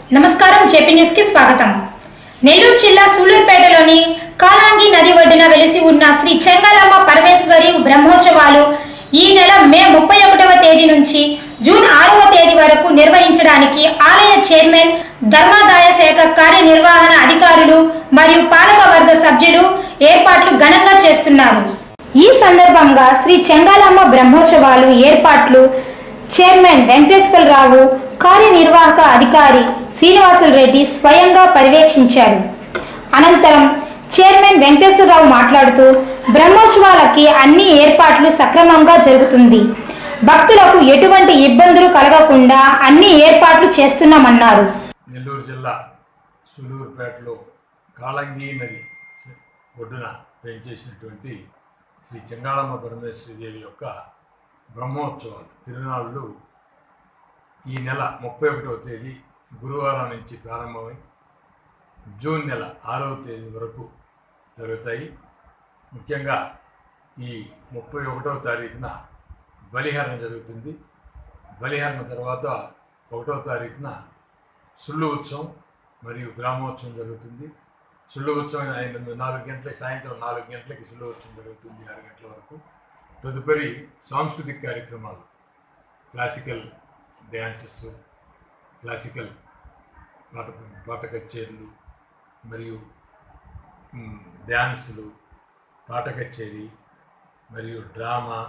నమస్కారం JP news కి స్వాగతం నెల్లూరు జిల్లా సూలూరుపేటలోని కాలాంగి నది ఒడ్డున వెలిసి ఉన్న శ్రీ చెంగలమ్మ పరమేశ్వరి బ్రహ్మోత్సవాలు ఈ నెల మే ముప్పై ఒకటవ తేదీ నుంచి జూన్ ఆరవ తేదీ వరకు నిర్వహించడానికి ఆలయ చైర్మన్ ధర్మాదాయ శాఖ కార్యనిర్వహణ అధికారులు మరియు పాలక వర్గ సభ్యులు ఏర్పాట్లు ఘనంగా చేస్తున్నారు ఈ సందర్భంగా శ్రీ చెంగాలమ్మ బ్రహ్మోత్సవాలు ఏర్పాట్లు చైర్మన్ వెంకటేశ్వరరావు కార్యనిర్వాహక అధికారి శ్రీనివాసులు రెడ్డి స్వయంగా పర్యవేక్షించారు అనంతరం చైర్మన్ వెంకటేశ్వరరావు మాట్లాడుతూ బ్రహ్మోత్సవాలకి అన్ని ఏర్పాట్లు సక్రమంగా జరుగుతుంది భక్తులకు ఎటువంటి ఇబ్బందులు కలగకుండా అన్ని ఏర్పాట్లు చేస్తున్నామన్నారు నెల్లూరు జిల్లా సులూరుపేటలో కాళంగి నది స- ఒడ్డున పెంచేసినటువంటి శ్రీ చెంగాళమ్మ పరమేశ్వరి దేవి యొక్క బ్రహ్మోత్సవాలు తిరునాళ్ళు ఈ నెల ముప్పై ఒకటవ తేదీ గురువారం నుంచి ప్రారంభమై జూన్ నెల ఆరవ తేదీ వరకు జరుగుతాయి ముఖ్యంగా ఈ ముప్పై ఒకటవ తారీఖున బలిహరణ జరుగుతుంది బలిహరణ తర్వాత ఒకటవ తారీఖున సుళ్ళు ఉత్సవం మరియు గ్రామోత్సవం జరుగుతుంది సుళ్ళు ఉత్సవం అయిన నాలుగు గంటలకి సాయంత్రం నాలుగు గంటలకి సుళ్ళు ఉత్సవం జరుగుతుంది ఆరు గంటల వరకు తదుపరి సాంస్కృతిక కార్యక్రమాలు క్లాసికల్ డ్యాన్సెస్ క్లాసికల్ పాట పాట కచేరీలు మరియు మ్, డ్యాన్సులు పాట కచేరీ మరియు డ్రామా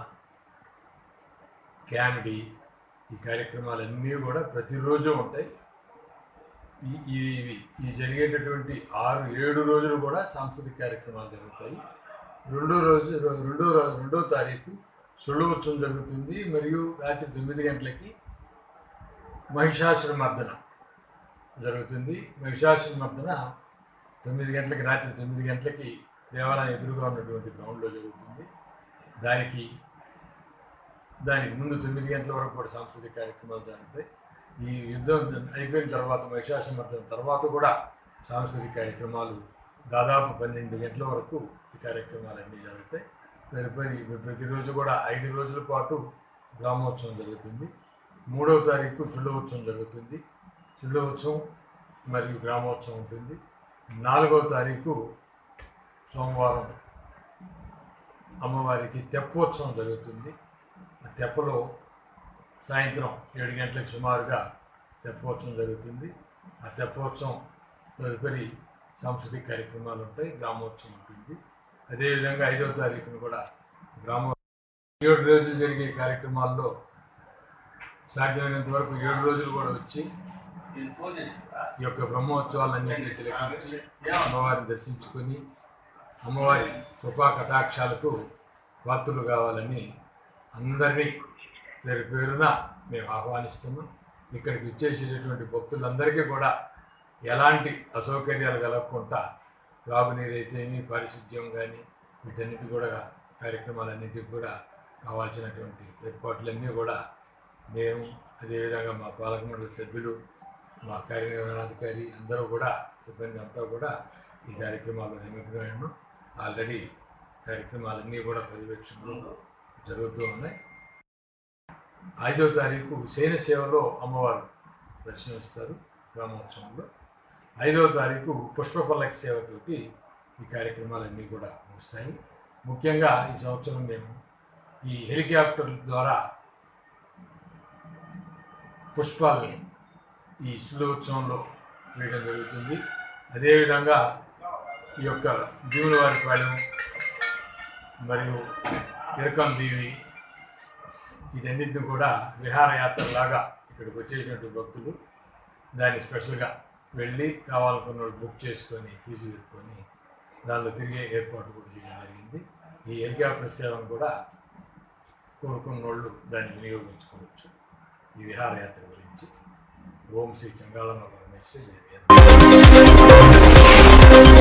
కామెడీ ఈ కార్యక్రమాలన్నీ కూడా ప్రతిరోజు ఉంటాయి ఈ ఈ ఈ జరిగేటటువంటి ఆరు ఏడు రోజులు కూడా సాంస్కృతిక కార్యక్రమాలు జరుగుతాయి రెండో రోజు రెండో రో- రెండో తారీఖు సుళ్ళు ఉత్సవం జరుగుతుంది మరియు రాత్రి తొమ్మిది గంటలకి మహిషాసుర మర్దన జరుగుతుంది మహిషాసుర మర్దన తొమ్మిది గంటలకి రాత్రి తొమ్మిది గంటలకి దేవాలయం ఎదురుగా ఉన్నటువంటి గ్రౌండ్లో జరుగుతుంది దానికి దానికి ముందు తొమ్మిది గంటల వరకు కూడా సాంస్కృతిక కార్యక్రమాలు జరుగుతాయి ఈ యుద్ధం అయిపోయిన తర్వాత మహిషాసమర్థం తర్వాత కూడా సాంస్కృతిక కార్యక్రమాలు దాదాపు పన్నెండు గంటల వరకు ఈ కార్యక్రమాలన్నీ జరుగుతాయి తదుపరి ప్రతిరోజు కూడా ఐదు రోజుల పాటు గ్రామోత్సవం జరుగుతుంది మూడవ తారీఖు చుళ్ళోత్సవం జరుగుతుంది చుళ్ళోత్సవం మరియు గ్రామోత్సవం ఉంటుంది నాలుగవ తారీఖు సోమవారం అమ్మవారికి తెప్పోత్సవం జరుగుతుంది ఆ తెప్పలో సాయంత్రం ఏడు గంటలకు సుమారుగా తెప్పోత్సవం జరుగుతుంది ఆ తెప్పోత్సవం తదుపరి సాంస్కృతిక కార్యక్రమాలు ఉంటాయి గ్రామోత్సవం ఉంటుంది అదేవిధంగా ఐదవ తారీఖున కూడా గ్రామో ఏడు రోజులు జరిగే కార్యక్రమాల్లో సాధ్యమైనంత వరకు ఏడు రోజులు కూడా వచ్చి ఈ యొక్క బ్రహ్మోత్సవాలన్నింటినీ తిలకించి అమ్మవారిని దర్శించుకొని అమ్మవారి కృపా కటాక్షాలకు పాత్రులు కావాలని అందరినీ పేరు పేరున మేము ఆహ్వానిస్తున్నాం ఇక్కడికి వచ్చేసేటటువంటి భక్తులందరికీ కూడా ఎలాంటి అసౌకర్యాలు కలగకుండా త్రాగునీరు అయితేమి పారిశుద్ధ్యం కానీ వీటన్నిటి కూడా కార్యక్రమాలన్నింటికి కూడా కావాల్సినటువంటి ఏర్పాట్లన్నీ కూడా మేము అదేవిధంగా మా పాలక మండలి సభ్యులు మా కార్యనిర్వహణాధికారి అందరూ కూడా సిబ్బంది అంతా కూడా ఈ కార్యక్రమాల్లో నిమగ్నమైన ఆల్రెడీ కార్యక్రమాలన్నీ కూడా పర్యవేక్షణలో జరుగుతూ ఉన్నాయి ఐదో తారీఖు శయన సేవలో అమ్మవారు దర్శనమిస్తారు గ్రామోత్సవంలో ఐదవ తారీఖు పుష్ప పల్లకి సేవతోటి ఈ కార్యక్రమాలన్నీ కూడా ముగుస్తాయి ముఖ్యంగా ఈ సంవత్సరం మేము ఈ హెలికాప్టర్ ద్వారా పుష్పాలని ఈ శిలోత్సవంలో వేయడం జరుగుతుంది అదేవిధంగా ఈ యొక్క భీములవారిపాలెం మరియు ఇరకం దేవి వీటన్నింటిని కూడా విహారయాత్రలాగా ఇక్కడికి వచ్చేసినటువంటి భక్తులు దాన్ని స్పెషల్గా వెళ్ళి కావాలనుకున్న వాళ్ళు బుక్ చేసుకొని ఫీజు పెట్టుకొని దానిలో తిరిగే ఏర్పాటు కూడా చేయడం జరిగింది ఈ హెలికాప్టర్ సేవను కూడా కోరుకున్న వాళ్ళు దాన్ని వినియోగించుకోవచ్చు ఈ విహారయాత్ర గురించి ఓం శ్రీ చంగాళమ్మ పరమేశ్వరి దేవి